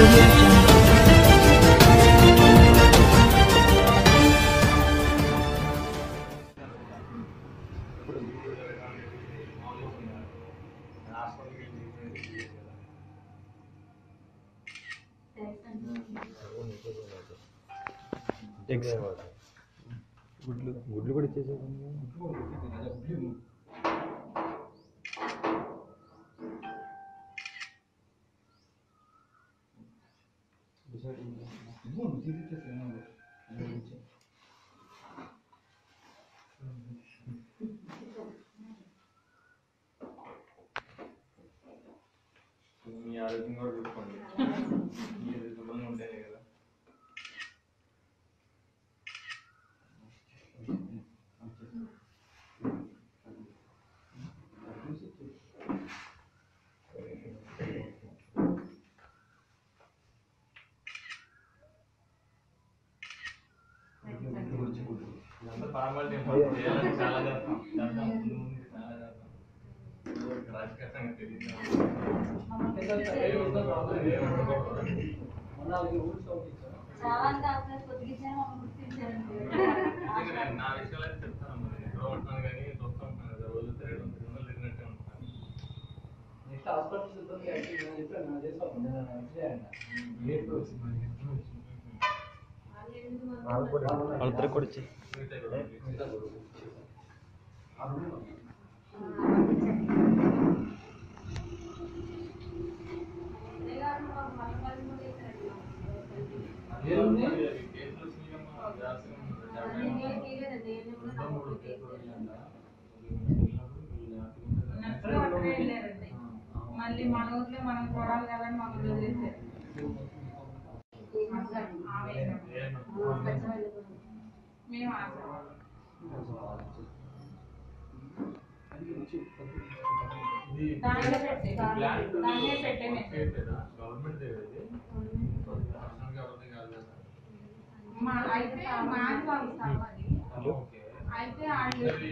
Audio Jungle. Eggs గుడ్లు గుడ్లు కూడా ఇచ్చేసారు మీ ఆరోగ్యం కూడా చూసుకోండి మీరు దూరంగా ఉంటేనే కదా ఇదంతా ఫార్మాలిటీ చేయాలంటే చాలా చేస్తాం ఇదంతా ముందు ముందు చాలా చేస్తాం రాజకీయంగా తెలియదు నిజంగా నేను నా విషయాలు అయితే చెప్తాను మరి ఎక్కడో ఉంటున్నాను కానీ చూస్తూ ఉంటాను కదా రోజు తిరగడం తిరగడం తిరిగినట్టే ఉంటాను నెక్స్ట్ హాస్పిటల్ సిబ్బంది యాక్టివ్ అని చెప్పి నా చేస్తాను నేను యాక్సిడెంట్ వాళ్ళిద్దరికి కూడా ఇచ్చి మిగతా కూడా మిగతా కూడా ఏముంది? కేసులు సీఎం జాతకం రెండో మూడు కేసులు ఉన్నాయంట. ఉన్నప్పుడు అక్కడే వెళ్ళారండి మళ్ళీ మన ఊర్లో మనం చూడాలి కదా అని మాకు వదిలేశారు ఆమె మేము ఆశ ఇది దాంట్లో పెట్టే ప్లాంట్ దాన్నే పెట్టేమే చేయట్లేదా? గవర్నమెంట్ దే ఇది పర్సనల్గా ఎవరిది కాదు కదా మా అయితే మాది వాళ్ళు కావాలి ఓకే అయితే వాళ్ళు ఇది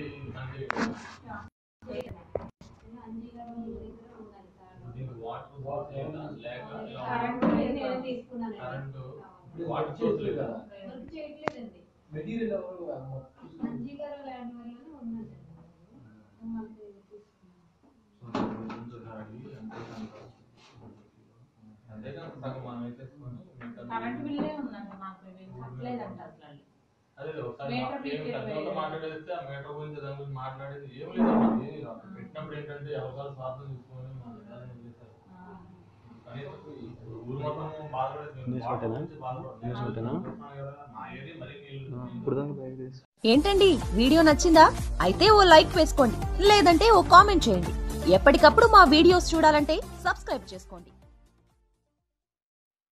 దీనికి వాటర్ సోర్స్ లేదా లేక ఇలా కరెంట్ లేదు. కరెంటు వాటర్ సోర్స్ లేదా మెటీరియల్ ఎవరు సో దీని గురించి ఒకసారి ఎంత కొంత అంతేకాదు సగం మనం వేసేసుకొని మిగతా కరెంట్ బిల్లే ఉందండి మాకు మేము కట్టలేదంట అసలు అదే ఒకసారి మీటర్ మా- ఏం బిల్ పెద్దలతో ఇరవై మాట్లాడేస్తే ఆ మీటర్ గురించి దాని గురించి మాట్లాడేది ఏం లేదమ్మా ఏం కాదు. పెట్టినప్పుడు ఏంటంటే ఎవరికాలు స్వార్థం చూసుకొని మా విధానం చేశారు కనీసం ఈ ఊరు మొత్తం బాధపడేది న్యూస్ వాటర్ పెట్టేనా? గురించి బాధపడుతుంది. న్యూస్ పెట్టేనా? చూస్తున్నాం కదా, మా ఏరియా మరీ నీళ్ళు ఇప్పుడు దాకా బ్యాగ్ తీసి ఏంటండి వీడియో నచ్చిందా అయితే ఓ లైక్ వేసుకోండి లేదంటే ఓ కామెంట్ చేయండి ఎప్పటికప్పుడు మా వీడియోస్ చూడాలంటే సబ్స్క్రైబ్ చేసుకోండి